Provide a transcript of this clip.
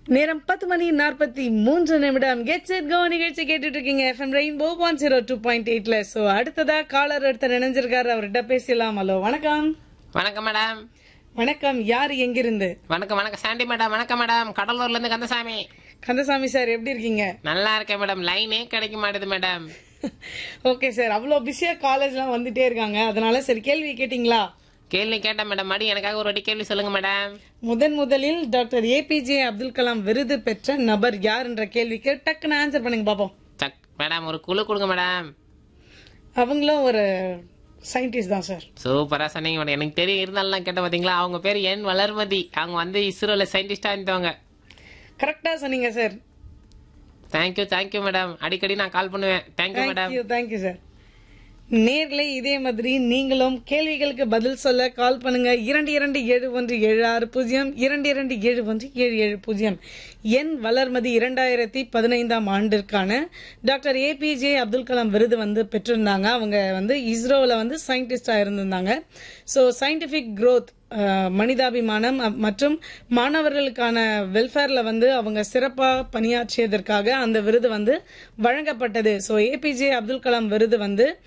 நேரம் பத்து மணி நாற்பத்தி மூன்று நிமிடம் கெட் செட் கோ நிகழ்ச்சி கேட்டுட்டு இருக்கீங்க FM rainbow one zero two point எயிட்ல சோ அடுத்ததா காலர் ஒருத்தர் இணைஞ்சிருக்காரு அவர்கிட்ட பேசலாம் ஹலோ வணக்கம் வணக்கம் மேடம் வணக்கம் யார் எங்கிருந்து வணக்கம் வணக்கம் சாண்டி மேடம் வணக்கம் மேடம் கடலூர்ல இருந்து கந்தசாமி கந்தசாமி சார் எப்படி இருக்கீங்க நல்லா இருக்கேன் மேடம் லைனே கிடைக்க மாட்டேது மேடம் ஓகே சார் அவ்வளோ பிஸியா காலேஜ்லாம் வந்துட்டே இருக்காங்க அதனால சரி கேள்வி கேட்டிங்களா கேள்வி கேட்டேன் மேடம் மடி எனக்காக ஒரு வாட்டி கேள்வி சொல்லுங்க மேடம் முதன் முதலில் டாக்டர் ஏபிஜே அப்துல் கலாம் விருது பெற்ற நபர் யார் என்ற கேள்விக்கு டக்குன்னு ஆன்சர் பண்ணுங்க பாப்போம் சக் மேடம் ஒரு குழு கொடுங்க மேடம் அவங்களும் ஒரு சயின்டிஸ்ட் தான் சார் சூப்பரா சொன்னீங்க மேடம் எனக்கு தெரியும் இருந்தாலும் கேட்ட பாத்தீங்களா அவங்க பேர் என் வளர்மதி அவங்க வந்து இஸ்ரோல சயின்டிஸ்டா இருந்தவங்க கரெக்டா சொன்னீங்க சார் தேங்க்யூ தேங்க்யூ மேடம் அடிக்கடி நான் கால் பண்ணுவேன் thank you madam thank you thank you sir நேர்களை இதே மாதிரி நீங்களும் கேள்விகளுக்கு பதில் சொல்ல கால் பண்ணுங்க இரண்டு இரண்டு ஏழு ஒன்று ஏழு ஆறு பூஜ்ஜியம் இரண்டு இரண்டு ஏழு ஒன்று ஏழு ஏழு பூஜ்ஜியம் என் வளர்மதி இரண்டாயிரத்தி பதினைந்தாம் ஆண்டிற்கான டாக்டர் ஏபிஜே அப்துல் கலாம் விருது வந்து பெற்றிருந்தாங்க அவங்க வந்து இஸ்ரோவில் வந்து சயின்டிஸ்டா இருந்திருந்தாங்க ஸோ சயின்டிஃபிக் growth அஹ், மனிதாபிமானம் அ- மற்றும் மாணவர்களுக்கான வெல்ஃபேர்ல வந்து அவங்க சிறப்பா பணியாற்றியதற்காக அந்த விருது வந்து வழங்கப்பட்டது ஸோ ஏபிஜே அப்துல் கலாம் விருது வந்து